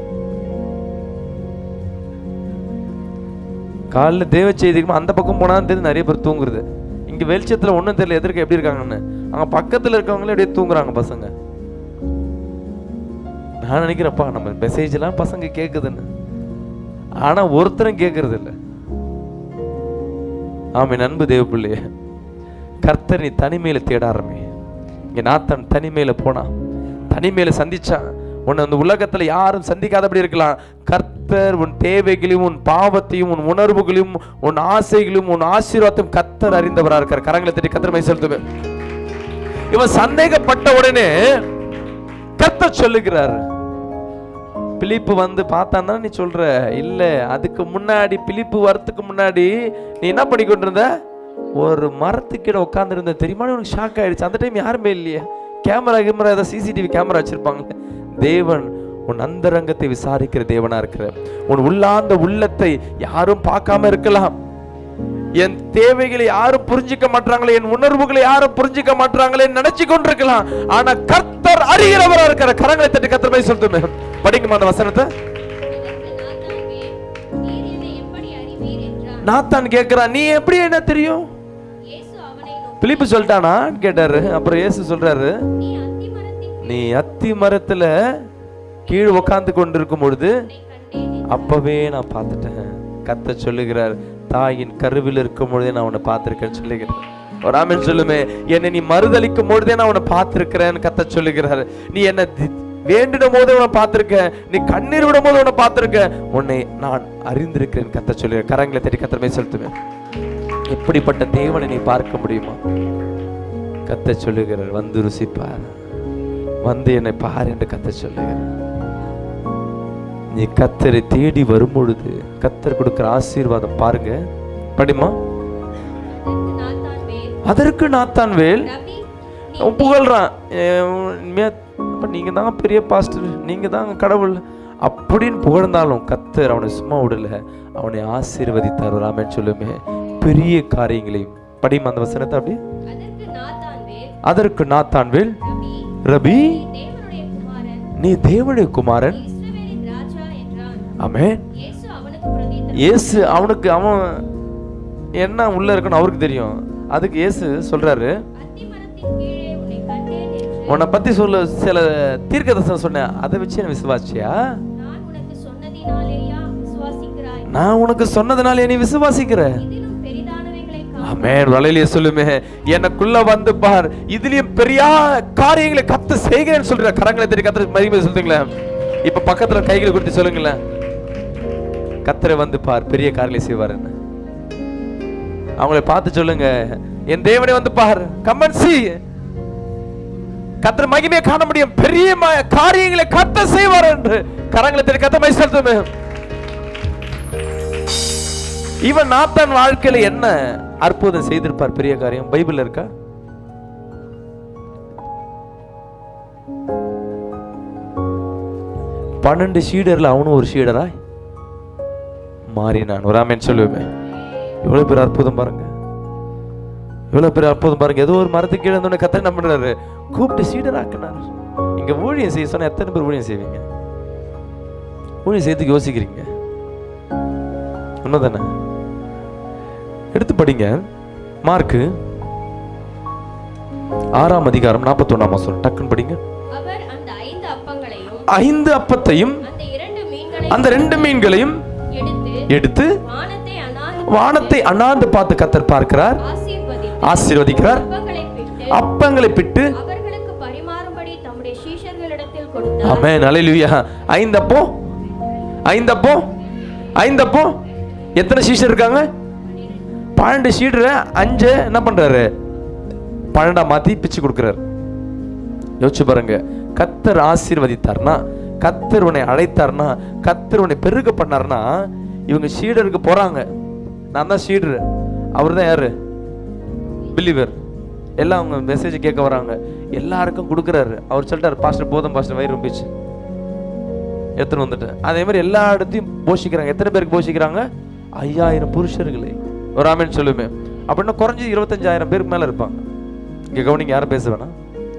காலைல தேவ செய்திக்கு அந்த பக்கம் போனாலும் தெரியுது நிறைய பேர் தூங்குறது இங்க வெளிச்சத்துல ஒண்ணும் தெரியல எதிர்க்க எப்படி இருக்காங்கன்னு அங்க பக்கத்துல இருக்கவங்களே அப்படியே தூங்குறாங்க பசங்க நான் நினைக்கிறேன்ப்பா நம்ம மெசேஜ் எல்லாம் பசங்க கேக்குதுன்னு ஆனா ஒருத்தரும் கேட்கறது இல்ல ஆமே அன்பு தேவ பிள்ளைய கர்த்தர் நீ தனிமையில தேட ஆரம்பி இங்க நாத்தன் தனிமையில போனா தனிமையில சந்திச்சான் உன்னை அந்த உலகத்துல யாரும் சந்திக்காதபடி இருக்கலாம் கர்த்தர் உன் தேவைகளையும் உன் பாவத்தையும் உன் உணர்வுகளையும் உன் ஆசைகளையும் உன் ஆசீர்வாதத்தையும் கர்த்தர் அறிந்தவரா இருக்கார் கரங்களை தட்டி கர்த்தர் மை செலுத்துவேன் இவன் சந்தேகப்பட்ட உடனே கர்த்தர் சொல்லுகிறார் பிலிப்பு வந்து பார்த்தான்னா நீ சொல்ற இல்ல அதுக்கு முன்னாடி பிலிப்பு வரத்துக்கு முன்னாடி நீ என்ன பண்ணிக்கொண்டு இருந்த ஒரு மரத்துக்கிட்ட உட்காந்துருந்த தெரியுமா உனக்கு ஷாக் ஆயிடுச்சு அந்த டைம் யாருமே இல்லையே கேமரா கேமரா ஏதாவது சிசிடிவி கேமரா வச்சிருப்பாங்களே தேவன் உன் அந்தரங்கத்தை விசாரிக்கிற தேவனா இருக்கிற உன் உள்ளாந்த உள்ளத்தை யாரும் பார்க்காம இருக்கலாம் என் தேவைகளை யாரும் புரிஞ்சுக்க மாட்டாங்களே என் உணர்வுகளை யாரும் புரிஞ்சுக்க மாட்டாங்களே நினைச்சு கொண்டிருக்கலாம் ஆனா கர்த்தர் அறிகிறவரா இருக்கிற கரங்களை தட்டி கர்த்தர் போய் சொல்லுமே படிக்குமா அந்த வசனத்தை அதற்கு நாத்தான்வே, நீர் என்னை எப்படி அறிவீர் என்றான். நாத்தான் கேட்கிறான் நீ எப்படி என்ன தெரியும் இயேசு அவனை நோக்கி, பிலிப்பு சொல்லிட்டானா கேட்டாரு அப்புறம் இயேசு சொல்றாரு நீ அத்திமரத்தின் நீ அத்தி மரத்துல கீழ் உட்கார்ந்து கொண்டிருக்கும் பொழுது கீழே கண்டேன் அப்பவே நான் பார்த்துட்டேன் கத்த சொல்லுகிறார் தாயின் கருவில் இருக்கும் பொழுதே நான் உன்னை பார்த்திருக்கேன்னு சொல்லுகிறேன் ஒரு ஆமென் சொல்லுமே என்னை நீ மறுதளிக்கும் பொழுதே நான் உன்னை பார்த்திருக்கிறேன்னு கத்த சொல்லுகிறார் நீ என்ன தி- வேண்டிடும் போது உன்னை பார்த்திருக்கேன் நீ கண்ணீர் விடும் போது உன்னை பார்த்திருக்கேன் உன்னை நான் அறிந்திருக்கிறேன் கத்த சொல்லுகிறேன் கரங்களை தட்டி கத்தமே செலுத்துவேன் எப்படிப்பட்ட தேவனை நீ பார்க்க முடியுமா கத்த சொல்லுகிறார் வந்து ருசிப்பார் வந்து என்னை பார் என்று கத்த சொல்லுகிறார் நீ கத்தரை தேடி வரும் பொழுது கத்தர் கொடுக்கிற ஆசீர்வாதம் பாருங்க படிமா அதற்கு நாத்தான்வே, அதற்கு நாத்தான் வேல் ரவி, நீ அவன் புகழ்றான் ஏன் உண்மையா, அப்ப நீங்க தான் பெரிய பாஸ்டர் நீங்க தான் கடவுள் அப்படின்னு புகழ்ந்தாலும் கத்தர் அவனை சும்மா விடல அவனை ஆசீர்வதித்தார் ராமன் சொல்லுமே பெரிய காரியங்களையும் படிமா அந்த வசனத்தை அப்படி அதற்கு நாத்தான்வே, அதற்கு நாத்தான் வேல் ரவி, ரபி நீ தேவனுடைய குமாரன், நீ தேவனுடைய குமாரன் நீ இஸ்ரவேலின் ராஜா என்றான். ஆமென் இயேசு அவனுக்கு பிரதியுத்தரம் இயேசு அவனுக்கு அவன் என்ன உள்ள இருக்குன்னு அவருக்கு தெரியும் அதுக்கு இயேசு சொல்றாரு அத்திமரத்தின் கீழே உன்னை கண்டேன் என்று உன்னை பத்தி சொல்ல சில தீர்க்கதரிசனம் சொன்னேன் அதை வச்சு என்ன விசுவாசியா நான் உனக்கு சொன்னதினாலேயா விசுவாசிக்கிறாய் நான் உனக்கு சொன்னதுனால நீ விசுவாசிக்கிற இதிலும் பெரிதானவைகளை காண ஆமென் வலையிலேயே சொல்லுமே எனக்குள்ள வந்து பார் இதுலயும் பெரிய காரியங்களை கத்து செய்கிறேன்னு சொல்ற கரங்களை தெரிய கத்து மதிமை சொல்றீங்களேன் இப்ப பக்கத்துல கைகளை கொடுத்து சொல்லுங்களேன் கத்தரை வந்து பார் பெரிய காரியங்களை செய்வாருன்னு அவங்கள பார்த்து சொல்லுங்க என் தேவனை வந்து பார் கம்மன் சி கத்தர் மகிமையை காண முடியும் பெரிய ம- காரியங்களை கத்த செய்வார் என்று கரங்களை தெரிய கத்த மை செலுத்துமே இவன் நாத்தான் வாழ்க்கையில என்ன அற்புதம் செய்திருப்பார் பெரிய காரியம் பைபிள்ல இருக்கா பன்னெண்டு சீடர்ல அவனும் ஒரு சீடரா மாறினான் ஒரு ஆமேன் சொல்லுவேன் எவ்வளவு பெரிய அற்புதம் பாருங்க எவ்வளவு பெரிய அற்புதம் பாருங்க ஏதோ ஒரு மரத்துக்கு கீழே இருந்தோடனே கத்த என்ன பண்றாரு கூப்பிட்டு சீடர் ஆக்கினார் இங்க ஊழியம் செய்ய சொன்னா எத்தனை பேர் ஊழியம் செய்வீங்க ஊழியம் செய்யறதுக்கு யோசிக்கிறீங்க உண்மைதானே எடுத்து படிங்க மார்க்கு ஆறாம் அதிகாரம் நாற்பத்தொன்னாம் மாசம் டக்குன்னு படிங்க அவர் அந்த ஐந்து அப்பங்களையும் ஐந்து அப்பத்தையும் அந்த இரண்டு மீன்களையும் அந்த ரெண்டு மீன்களையும் எடுத்து எடுத்து வானத்தை அனாந்து வானத்தை அண்ணாந்து பார்த்து கத்தர் பார்க்கிறார் ஆசீர்வதித்து ஆசீர்வதிக்கிறார் அப்பங்களை பிட்டு அப்பங்களை பிட்டு அவர்களுக்கு பரிமாறும்படி தம்முடைய சீஷர்களிடத்தில் கொடுத்தார் ஆமென் ஹalleluya ஐந்தப்போ ஐந்தப்போ ஐந்தப்போ எத்தனை சீஷர் இருக்காங்க பன்னெண்டு சீடரை அஞ்சு என்ன பண்றாரு பன்னெண்டா மாத்தி பிச்சு கொடுக்குறாரு யோசிச்சு பாருங்க கத்தர் ஆசீர்வதித்தார்னா கத்தர் உன்னை அழைத்தார்னா கத்தர் உன்னை பெருக பண்ணார்னா இவங்க சீடருக்கு போறாங்க நான் தான் சீடர் அவர் தான் யாரு பிலீவர் எல்லாம் அவங்க மெசேஜ் கேட்க வராங்க எல்லாருக்கும் கொடுக்குறாரு அவர் சொல்லிட்டாரு பாஸ்டர் போதும் பாஸ்டர் வயிறு ரொம்பிச்சு எடுத்துன்னு வந்துட்டேன் அதே மாதிரி எல்லா இடத்தையும் போஷிக்கிறாங்க எத்தனை பேருக்கு போஷிக்கிறாங்க ஐயாயிரம் புருஷர்களே ஒரு ஆமேன்னு சொல்லுமே அப்படின்னா குறைஞ்சி இருபத்தஞ்சாயிரம் பேருக்கு மேல இருப்பாங்க இங்க கவனிங்க யாரும் பேச வேணாம்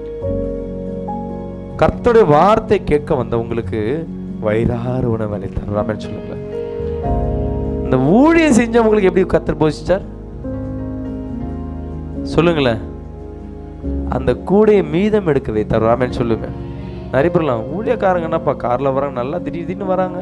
கர்த்தருடைய வார்த்தை கேட்க வந்தவங்களுக்கு வயிறாறு உணவு அளித்தார் ராமன் சொல்லுங்களேன் இந்த ஊழியம் செஞ்சவங்களுக்கு எப்படி கர்த்தர் போஷிச்சார் சொல்லுங்களேன் அந்த கூடையை மீதம் எடுக்க வைத்தார் ராமன் சொல்லுவேன் நிறைய பேர்லாம் ஊழியக்காரங்க என்னப்பா கார்ல வராங்க நல்லா திடீர் திடீர்னு வராங்க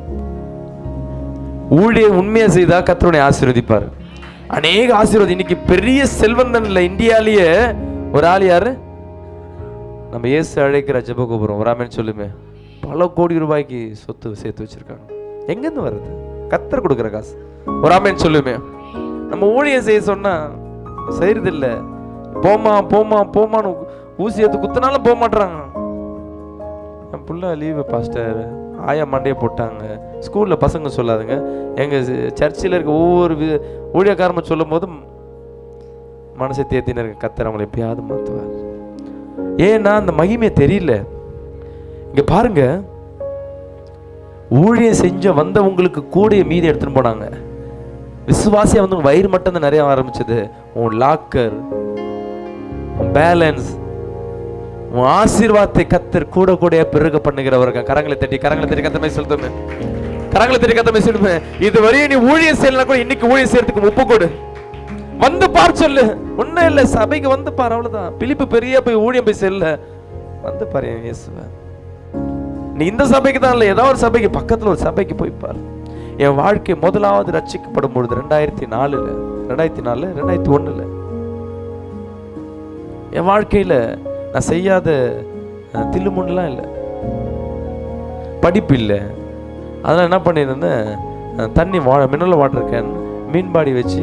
ஊழிய உண்மையை செய்தா கர்த்தருடைய ஆசீர்வதிப்பார் அநேக ஆசீர்வாதம் இன்னைக்கு பெரிய செல்வந்தன் இல்லை இந்தியாலேயே ஒரு ஆள் யாரு நம்ம இயேசு அழைக்கிற ஜெபகோபுரம் வராமன்னு சொல்லுமே பல கோடி ரூபாய்க்கு சொத்து சேர்த்து வச்சிருக்காங்க எங்கேருந்து வருது கத்தர் கொடுக்குற காசு வராமன்னு சொல்லுமே நம்ம ஊழியம் செய்ய சொன்னா செய்யறதில்ல போமா போமா போமான்னு ஊசி எடுத்து குத்தினாலும் போக மாட்றாங்க என் புள்ள லீவு பாஸ்டர் ஆயா மண்டையை போட்டாங்க ஸ்கூலில் பசங்க சொல்லாதுங்க எங்கள் சர்ச்சில் இருக்க ஒவ்வொரு வி- ஊழியக்காரமும் சொல்லும் போதும் மனசை தேத்தின இருக்க கத்தர் அவங்களை எப்பயாவது மாற்றுவார் ஏன்னா அந்த மகிமை தெரியல இங்க பாருங்க ஊழியம் செஞ்ச வந்தவங்களுக்கு கூடைய மீதி எடுத்துன்னு போனாங்க விசுவாசியா வந்து உன் வயிறு மட்டும் தான் நிறைய ஆரம்பிச்சது உன் லாக்கர் உன் பேலன்ஸ் உன் ஆசீர்வாதத்தை கத்தர் கூட கூட பெருக பண்ணுகிறவர்கள் கரங்களை தட்டி கரங்களை தட்டி கத்தமே சொல்லுமே கரங்களை தட்டி கத்தமே சொல்லுமே இது வரையும் நீ ஊழியம் செய்யலாம் கூட இன்னைக்கு ஊழியம் செய்யறதுக்கு ஒப்பு கொடு வந்து பார் சொல்லு ஒண்ணும் இல்ல சபைக்கு வந்து பார் அவ்வளவுதான் பிலிப்பு பெரிய போய் ஊழியம் போய் செல்ல வந்து பாரு என் இயேசுவை நீ இந்த சபைக்கு தான் இல்லை ஏதாவது ஒரு சபைக்கு பக்கத்துல ஒரு சபைக்கு போய் பார் என் வாழ்க்கை முதலாவது ரட்சிக்கப்படும் பொழுது ரெண்டாயிரத்தி நாலுல ரெண்டாயிரத்தி நாலு ரெண்டாயிரத்தி ஒண்ணுல என் வாழ்க்கையில நான் செய்யாத அஹ், தில்லுமுன்னுலாம் இல்லை படிப்பு இல்லை அதெல்லாம் என்ன பண்ணியிருந்தேன் அஹ், தண்ணி வா மினரல் வாட்டர் கேன் மீன்பாடி வச்சு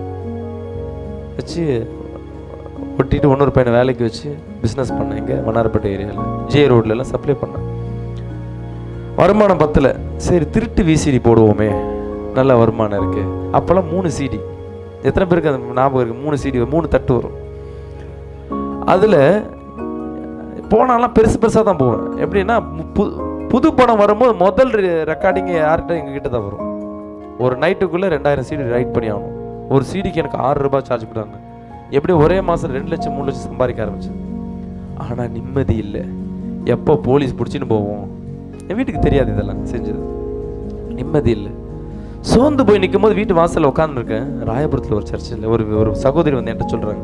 வச்சு ஒட்டிட்டு இன்னொரு பையனை வேலைக்கு வச்சு பிஸ்னஸ் பண்ணேன் இங்கே வண்ணாரப்பேட்டை ஏரியாவில் ஜே ரோட்லலாம் சப்ளை பண்ணேன் வருமானம் பத்தல சரி திருட்டு விசிடி போடுவோமே நல்ல வருமானம் இருக்கு அப்போல்லாம் மூணு சிடி எத்தனை பேருக்கு அந்த ஞாபகம் இருக்கு மூணு சிடி மூணு தட்டு வரும் அதில் போனாலாம் பெருசு பெருசாக தான் போவேன் எப்படின்னா புது புது படம் வரும்போது முதல் ரெக்கார்டிங் யார்கிட்ட எங்ககிட்ட தான் வரும் ஒரு நைட்டுக்குள்ளே ரெண்டாயிரம் சிடி ரைட் பண்ணி ஆகணும் ஒரு சிடிக்கு எனக்கு ஆறு ரூபாய் சார்ஜ் பண்ணுறாங்க எப்படி ஒரே மாதம் ரெண்டு லட்சம் மூணு லட்சம் சம்பாதிக்க ஆரம்பிச்சேன் ஆனால் நிம்மதி இல்லை எப்போ போலீஸ் பிடிச்சின்னு போவோம் என் வீட்டுக்கு தெரியாது இதெல்லாம் செஞ்சது நிம்மதி இல்லை சோர்ந்து போய் நிற்கும் போது வீட்டு வாசல்ல உட்காந்துருக்கேன் ராயபுரத்தில் ஒரு சர்ச்சில் ஒரு ஒரு சகோதரி வந்து என்கிட்ட சொல்கிறாங்க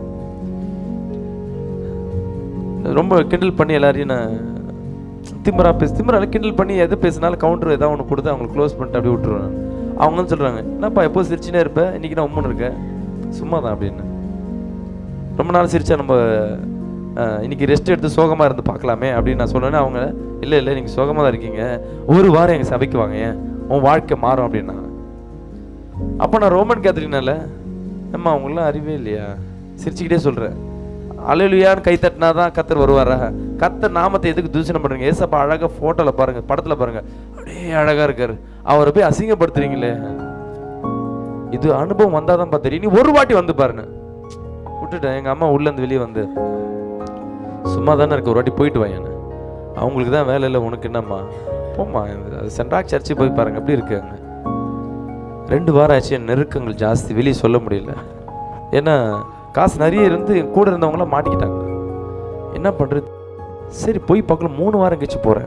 ரொம்ப கிண்டல் பண்ணி எல்லாரையும் நான் திமிரா பேச திமிரால கிண்டல் பண்ணி எது பேசினாலும் கவுண்டர் ஏதாவது ஒன்று கொடுத்து அவங்களை க்ளோஸ் பண்ணிட்டு அப்படியே விட்டுருவேன் அவங்க வந்து சொல்கிறாங்க என்னப்பா எப்போ சிரிச்சுனே இருப்பேன் இன்னைக்கு நான் உம்முன்னு இருக்கேன் சும்மா தான் அப்படின்னு ரொம்ப நாள் சிரிச்சா நம்ம அஹ், இன்னைக்கு ரெஸ்ட் எடுத்து சோகமாக இருந்து பார்க்கலாமே அப்படின்னு நான் சொன்னேன்னா அவங்க இல்லை இல்லை நீங்கள் சோகமாக தான் இருக்கீங்க ஒரு வாரம் எங்கள் சபைக்கு வாங்க ஏன் உன் வாழ்க்கை மாறும் அப்படின்னா அப்போ நான் ரோமன் கேத்தரினால அம்மா அவங்களாம் அறிவே இல்லையா சிரிச்சுக்கிட்டே சொல்கிறேன் அலையிலுயான்னு கை தட்டினா தான் கத்தர் வருவாரா கத்தர் நாமத்தை எதுக்கு தூஷணம் பண்ணுறீங்க ஏசப்பா அழகாக ஃபோட்டோவில் பாருங்க படத்தில் பாருங்க அப்படியே அழகாக இருக்காரு அவரை போய் அசிங்கப்படுத்துறீங்களே இது அனுபவம் வந்தால் தான் பார்த்து நீ ஒரு வாட்டி வந்து பாருங்க விட்டுட்டேன் எங்கள் அம்மா உள்ளேருந்து வெளியே வந்து சும்மா தானே இருக்க ஒரு வாட்டி போயிட்டு வாங்க அவங்களுக்கு தான் வேலை இல்லை உனக்கு என்னம்மா போம்மா சென்ட்ராக் சர்ச்சு போய் பாருங்க எப்படி இருக்கு அங்க ரெண்டு வாரம் ஆச்சு என் நெருக்கங்கள் ஜாஸ்தி வெளியே சொல்ல முடியல ஏன்னா காசு நிறைய இருந்து என் கூட இருந்தவங்களாம் மாட்டிக்கிட்டாங்க என்ன பண்ணுறது சரி போய் பார்க்கலாம் மூணு வாரம் கழிச்சு போகிறேன்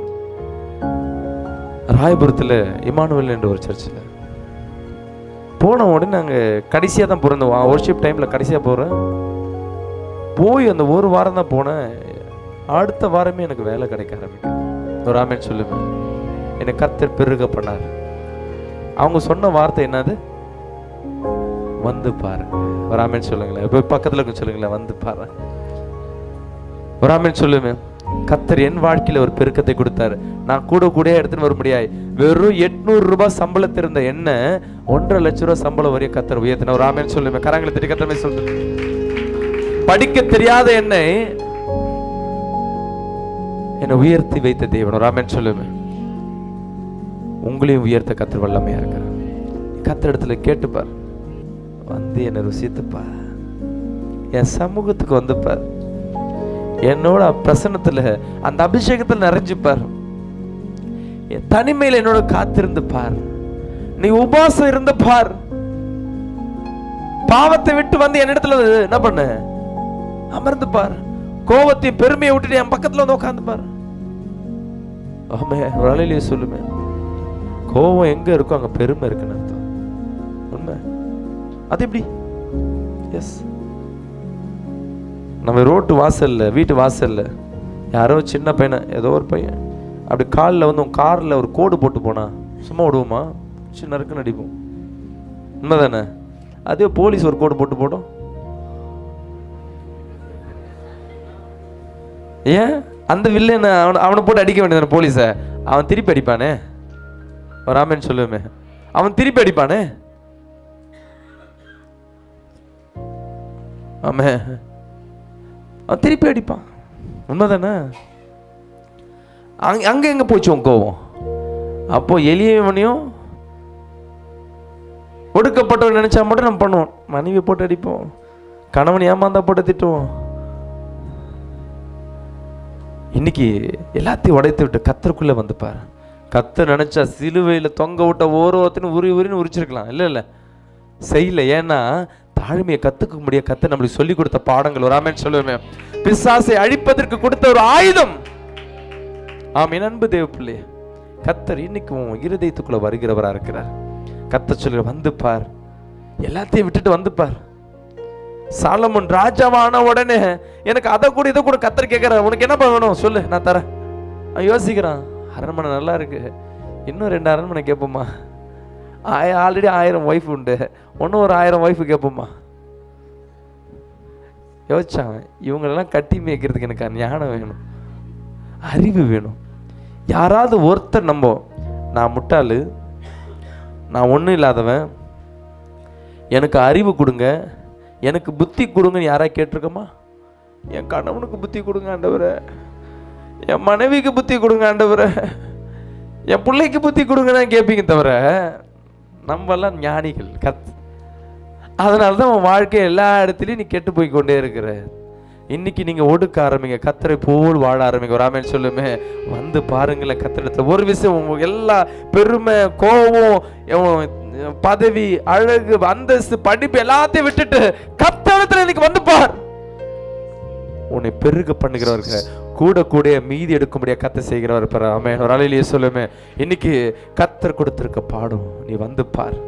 ராயபுரத்தில் இமானுவல் என்ற ஒரு சர்ச்சில் போன உடனே நாங்கள் கடைசியாக தான் பிறந்தோம் ஒர்ஷிப் டைமில் கடைசியாக போகிறேன் போய் அந்த ஒரு வாரம் தான் போனேன் அடுத்த வாரமே எனக்கு வேலை கிடைக்க ஆரம்பிக்குது ஒரு ஆமேன் சொல்லுவேன் என்னை கத்தர் பெருக பண்ணார் அவங்க சொன்ன வார்த்தை என்னது வந்து பாருங்க ஒரு ஆமேன் சொல்லுங்களேன் இப்போ பக்கத்தில் இருக்க சொல்லுங்களேன் வந்து பாரு ஒரு ஆமேன் சொல்லுவேன் கத்தர் என் வாழ்க்கையில ஒரு பெருக்கத்தை கொடுத்தாரு நான் கூட கூட எடுத்துன்னு வர முடியாது வெறும் எட்நூறு ரூபாய் சம்பளத்தில் இருந்த என்ன ஒன்றரை லட்ச ரூபாய் சம்பளம் வரையும் கத்தர் உயர்த்தின ஒரு ஆமேன் சொல்லுவேன் கரங்களை திரி கத்தமே சொல்லு படிக்க தெரியாத என்னை என்னை உயர்த்தி வைத்த தேவன் ஒரு ஆமேன் சொல்லுவேன் உங்களையும் உயர்த்த கத்தர் வல்லமையா இருக்கிறார் கத்தர் இடத்துல கேட்டுப்பார் வந்து என்னை ருசித்துப்பார் என் சமூகத்துக்கு வந்துப்பார் என்னோட பிரசன்னத்துல அந்த அபிஷேகத்தில் நிறைஞ்சுப்பார் என் தனிமையில் என்னோட காத்திருந்து பார் நீ உபாசம் இருந்து பார் பாவத்தை விட்டு வந்து என்னிடத்துல என்ன பண்ண அமர்ந்து பார் கோவத்தையும் பெருமையை விட்டுட்டு என் பக்கத்துல வந்து உட்காந்து பார் ஆமே ஒரு அலையிலேயே சொல்லுமே கோவம் எங்க இருக்கோ அங்க பெருமை இருக்குன்னு அர்த்தம் உண்மை அது எப்படி எஸ் நம்ம ரோட்டு வாசல்ல வீட்டு வாசல்ல யாரோ சின்ன பையனை ஏதோ ஒரு பையன் அப்படி காலில் வந்து உன் காரில் ஒரு கோடு போட்டு போனா சும்மா விடுவோமா சின்ன இருக்குன்னு அடிப்போம் உண்மைதானே அதே போலீஸ் ஒரு கோடு போட்டு போடும் ஏன் அந்த வில்லனை அவனை அவனை போட்டு அடிக்க வேண்டியதானே போலீஸை அவன் திருப்பி அடிப்பானே ஒரு ஆமேன்னு சொல்லுவேமே அவன் திருப்பி அடிப்பானே ஆமே அவன் திருப்பி அடிப்பான் உண்மைதானே அங்க அங்க எங்க போச்சு உன் கோவம் அப்போ எளியவனையும் ஒடுக்கப்பட்டவன் நினைச்சா மட்டும் நம்ம பண்ணுவோம் மனைவி போட்டு அடிப்போம் கணவன் ஏமாந்தா போட்டு திட்டுவோம் இன்னைக்கு எல்லாத்தையும் உடைத்து விட்டு கத்தருக்குள்ள வந்து பாரு கத்தர் நினைச்சா சிலுவையில் தொங்க விட்ட ஓரோத்தின்னு உரி உரின்னு உரிச்சிருக்கலாம் இல்லை இல்லை செய்யல ஏன்னா தாழ்மையை கத்துக்க முடிய கத்து நம்மளுக்கு சொல்லி கொடுத்த பாடங்கள் ஒரு ஆமேன்னு சொல்லுவேன் பிசாசை அழிப்பதற்கு கொடுத்த ஒரு ஆயுதம் ஆமீன் அன்பு தேவ பிள்ளையே கத்தர் இன்னைக்கு உன் இருதயத்துக்குள்ள வருகிறவரா இருக்கிறார் கத்த சொல்லுற வந்து பார் எல்லாத்தையும் விட்டுட்டு வந்து பார் சாலமன் ராஜாவான உடனே எனக்கு அதை கூட இதை கூட கத்தர் கேட்கிறார் உனக்கு என்ன வேணும் சொல்லு நான் தரேன் அவன் யோசிக்கிறான் அரண்மனை நல்லா இருக்கு இன்னும் ரெண்டு அரண்மனை கேட்போமா ஆய ஆல்ரெடி ஆயிரம் ஒய்ஃப் உண்டு இன்னும் ஒரு ஆயிரம் ஒய்ஃப் கேட்போமா யோசிச்சான் இவங்களெல்லாம் கட்டி மேய்க்கிறதுக்கு எனக்கு ஞானம் வேணும் அறிவு வேணும் யாராவது ஒருத்தர் நம்ப நான் முட்டாளு நான் ஒன்றும் இல்லாதவன் எனக்கு அறிவு கொடுங்க எனக்கு புத்தி கொடுங்கன்னு யாராவது கேட்டிருக்கோமா என் கணவனுக்கு புத்தி கொடுங்க ஆண்டவரே என் மனைவிக்கு புத்தி கொடுங்க ஆண்டவரே என் பிள்ளைக்கு புத்தி கொடுங்கன்னு கேட்பீங்க தவிர நம்மெல்லாம் ஞானிகள் கத் அதனால தான் உன் வாழ்க்கை எல்லா இடத்துலையும் நீ கெட்டு போய் கொண்டே இருக்கிற இன்னைக்கு நீங்க ஒடுக்க ஆரம்பிங்க கத்தரை போல் வாழ ஆரம்பிங்க ஒரு ஆமேன் சொல்லுமே வந்து பாருங்களேன் கத்திரத்துல ஒரு விஷயம் உங்க எல்லா பெருமை கோபம் எவன் பதவி அழகு அந்தஸ்து படிப்பு எல்லாத்தையும் விட்டுட்டு கத்தரத்துல இன்னைக்கு வந்து பார் உன்னை பெருக பண்ணுகிறவர்கள் கூட கூட மீதி எடுக்கும்படியா கத்த செய்கிறவர் பாரு ஆமென் ஒரு அலையிலேயே சொல்லுமே இன்னைக்கு கத்தர் கொடுத்திருக்க பாடும் நீ வந்து பார்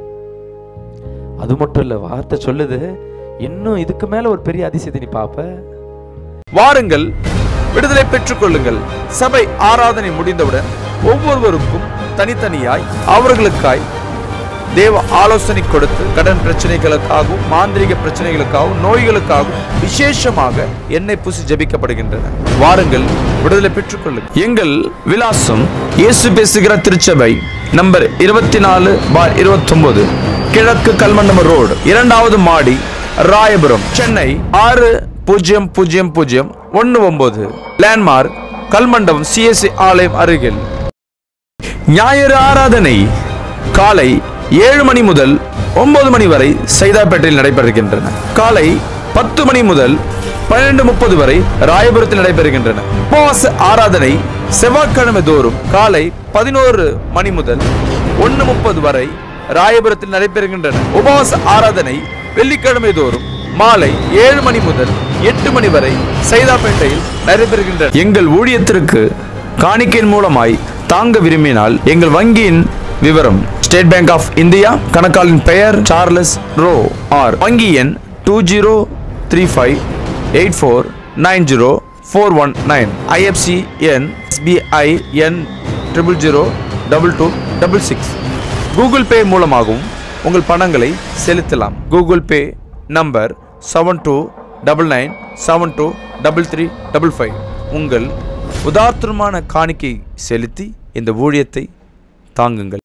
அது மட்டும் இல்ல வார்த்தை சொல்லுது இன்னும் இதுக்கு மேல ஒரு பெரிய அதிசயத்தை நீ பாப்ப வாருங்கள் விடுதலை பெற்றுக் கொள்ளுங்கள் சபை ஆராதனை முடிந்தவுடன் ஒவ்வொருவருக்கும் தனித்தனியாய் அவர்களுக்காய் தேவ ஆலோசனை கொடுத்து கடன் பிரச்சனைகளுக்காகவும் மாந்திரிக பிரச்சனைகளுக்காகவும் நோய்களுக்காகவும் விசேஷமாக எண்ணெய் பூசி ஜெபிக்கப்படுகின்றன வாருங்கள் விடுதலை பெற்றுக் கொள்ளுங்கள் எங்கள் விலாசம் இயேசு பேசுகிற திருச்சபை நம்பர் இருபத்தி நாலு பார் இருபத்தொன்பது கிழக்கு கல்மண்டம ரோடு இரண்டாவது மாடி ராயபுரம் சென்னை ஆறு பூஜ்ஜியம் பூஜ்ஜியம் பூஜ்ஜியம் ஒன்று ஒன்பது லேண்ட்மார்க் கல்மண்டபம் சிஎஸ்சி ஆலயம் அருகில் ஞாயிறு ஆராதனை காலை ஏழு மணி முதல் ஒன்பது மணி வரை சைதாப்பேட்டையில் நடைபெறுகின்றன காலை பத்து மணி முதல் பன்னிரண்டு முப்பது வரை ராயபுரத்தில் நடைபெறுகின்றன உபவாச ஆராதனை செவ்வாய்க்கிழமை தோறும் காலை பதினோரு மணி முதல் ஒன்று முப்பது வரை ராயபுரத்தில் நடைபெறுகின்றன உபவாச ஆராதனை வெள்ளிக்கிழமை தோறும் மாலை ஏழு மணி முதல் எட்டு மணி வரை சைதாப்பேட்டையில் நடைபெறுகின்றன எங்கள் ஊழியத்திற்கு காணிக்கையின் மூலமாய் தாங்க விரும்பினால் எங்கள் வங்கியின் விவரம் ஸ்டேட் பேங்க் ஆஃப் இந்தியா கணக்காளின் பெயர் சார்லஸ் ரோ ஆர் வங்கி எண் two zero three five eight four nine zero four one nine IFC எண் எஸ்பிஐ எண் triple zero double two double six Google Pay மூலமாகவும் உங்கள் பணங்களை செலுத்தலாம் Google Pay number seven two double nine seven two double three double five உங்கள் உதார்த்தமான காணிக்கை செலுத்தி இந்த ஊழியத்தை தாங்குங்கள்